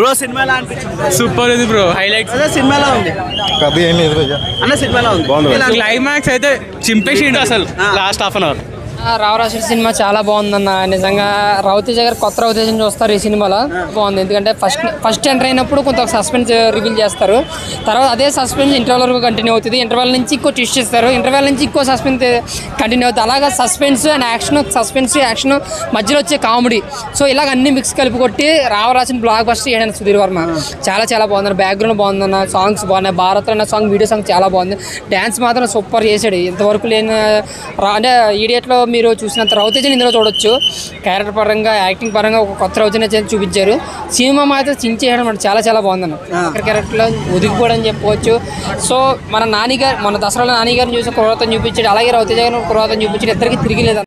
Bro cinema ఎలా అనిపించింది super ఉంది బ్రో హైలైట్స్ అదే సినిమాలో ఉంది పెద్ద ఏం లేదు భయ్యా అన్న సినిమాలో ఉంది ఎలా అనిపించింది? క్లైమాక్స్ అయితే చింపేసిండు అసలు లాస్ట్ హాఫ్ అన్ అవర్ రావరాశి సినిమా చాలా బాగుందన్న నిజంగా రవితేజ గారు కొత్త రవితేజని చూస్తారు ఈ సినిమాలో బాగుంది ఎందుకంటే ఫస్ట్ ఫస్ట్ ఎంటర్ అయినప్పుడు కొంత సస్పెన్స్ రివీల్ చేస్తారు తర్వాత అదే సస్పెన్స్ ఇంటర్వెల్ వరకు కంటిన్యూ అవుతుంది ఇంటర్వెల్ నుంచి ఇంకో ట్విస్ట్ ఇస్తారు ఇంటర్వెల్ నుంచి ఇంకో సస్పెన్స్ కంటిన్యూ అవుతుంది అలాగా suspense and action suspense action మధ్యలో వచ్చే కామెడీ సో ఇలాగ అన్ని మిక్స్ కలిపి కొట్టి రావరాసిన బ్లాక్ బస్టర్ చేయడానికి సుధీర్ వర్మ చాలా చాలా బాగుంది బ్యాక్గ్రౌండ్ బాగుందన్న సాంగ్స్ బాగున్నాయి భారత్ అన్న సాంగ్ వీడియో సాంగ్ చాలా బాగుంది డ్యాన్స్ మాత్రం సూపర్ చేశాడు ఇంతవరకు లేని రా- అంటే ఈడియట్లో మీరు చూసినంత రవితేజని ఇందులో చూడొచ్చు క్యారెక్టర్ పరంగా యాక్టింగ్ పరంగా ఒక కొత్త రవితేజ చేసి చూపించారు సినిమా మాత్రం చించేయడం అంటే చాలా చాలా బాగుందన్న క్యారెక్టర్లో ఒదిగిపోవడం చెప్పుకోవచ్చు సో మన నాని గారు మన దసరాలో నాని గారిని చూసి కురవతం చూపించాడు అలాగే రవితేజ గారిని కురవతం చూపించాడు ఇద్దరికి తిరిగి లేదు